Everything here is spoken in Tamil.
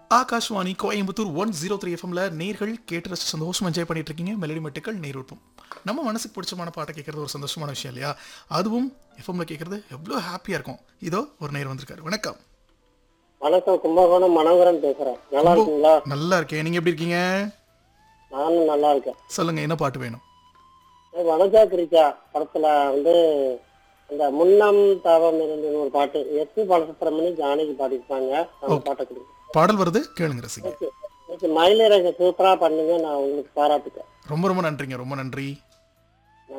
Akashvani Coimbatore one zero three எஃப்எம்ல நேர்கள் கேட்டு ரசிச்சு சந்தோஷமா என்ஜாய் பண்ணிட்டு இருக்கீங்க மெலடி மெட்டுக்கள் நேருப்பம் நம்ம மனசுக்கு பிடிச்சமான பாட்டை கேட்கறது ஒரு சந்தோஷமான விஷயம் இல்லையா அதுவும் எஃப்எம்ல கேட்கறது எவ்வளோ ஹாப்பியா இருக்கும் இதோ ஒரு நேர் வந்திருக்காரு வணக்கம் வணக்கம் கும்பகோணம் மனோகரன் பேசுறேன் நல்லா இருக்கீங்களா நல்லா இருக்கேன் நீங்க எப்படி இருக்கீங்க நானும் நல்லா இருக்கேன் சொல்லுங்க என்ன பாட்டு வேணும் ஏய், வனஜா கிரிஜா படத்துல வந்து அந்த முன்னம் தாபம் இருந்துன்னு ஒரு பாட்டு எஸ்பி பாலசுப்ரமணி ஜானகி பாடியிருப்பாங்க அந்த பாட்டை கொடுங்க பாடல் வருது கேளுங்க ரசிங்க இன்னைக்கு மயிலிறகு சூப்பரா பண்ணுங்க நான் உங்களுக்கு பாராட்டுக்கேன் ரொம்ப ரொம்ப நன்றிங்க ரொம்ப நன்றி